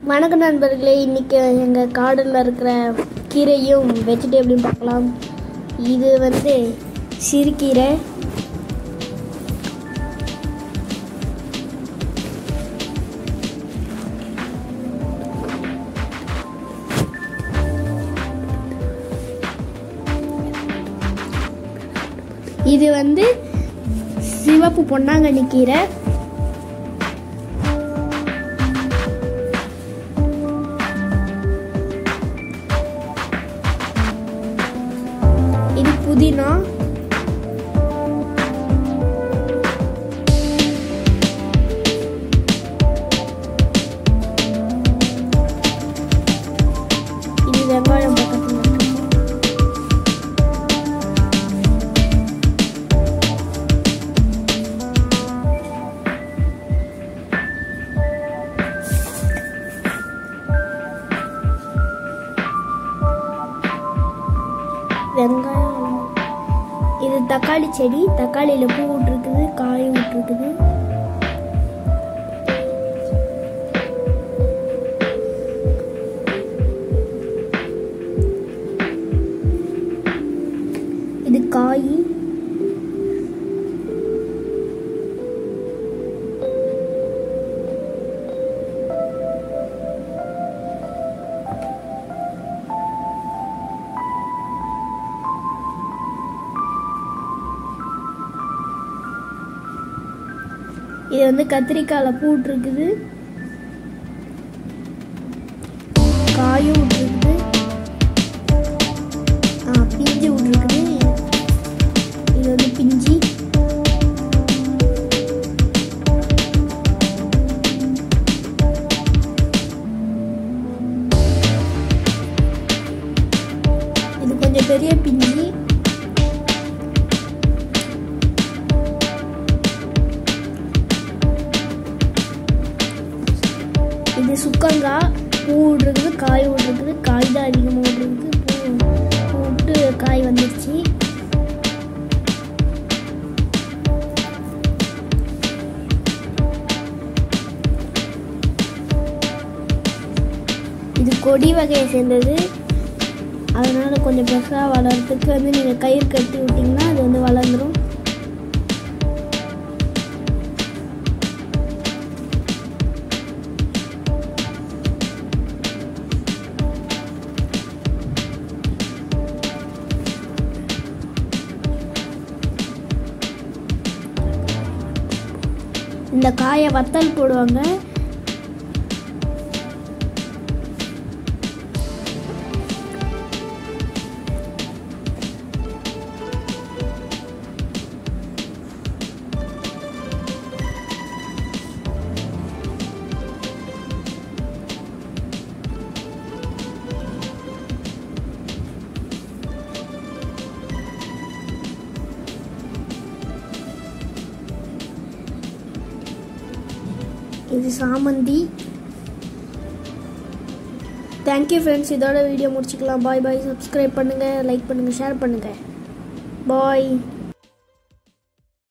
வணக்கம் நண்பர்களே இன்னைக்கு எங்கள் கார்டனில் இருக்கிற கீரையும் வெஜிடபிளையும் பார்க்கலாம் இது வந்து சிறுகீரை இது வந்து சிவப்பு பொன்னாங்கண்ணி கீரை இது புதினா இது வெங்காயம் பக்கத்துல இருக்கு. வெங்காயம் இது தக்காளி செடி தக்காளியில் பூ விட்டுருக்குது காய் விட்டுருக்குது இது காய் இது வந்து கத்திரிக்காயில் பூ விட்டுருக்குது காயும் விட்டுருக்குது ஆ பிஞ்சு விட்டுருக்குது இது வந்து பிஞ்சி இது கொஞ்சம் பெரிய பிஞ்சி இது சுக்கங்காய் பூ விட்ருக்குது காய் விட்ருக்குது காய் தான் அதிகமாக விட்ருக்குது பூ பூ விட்டு காய் வந்துருச்சு இது கொடி வகையை சேர்ந்தது அதனால கொஞ்சம் பெருசாக வளர்றதுக்கு வந்து நீங்கள் கயிறு கட்டி விட்டிங்கன்னா அது வந்து வளர்ந்துடும் இந்த காயை வத்தல் போடுவாங்க இது சாமந்தி தேங்க்யூ ஃப்ரெண்ட்ஸ் இதோட வீடியோ முடிச்சுக்கலாம் பாய் பாய் சப்ஸ்கிரைப் பண்ணுங்கள் லைக் பண்ணுங்கள் ஷேர் பண்ணுங்கள் பாய்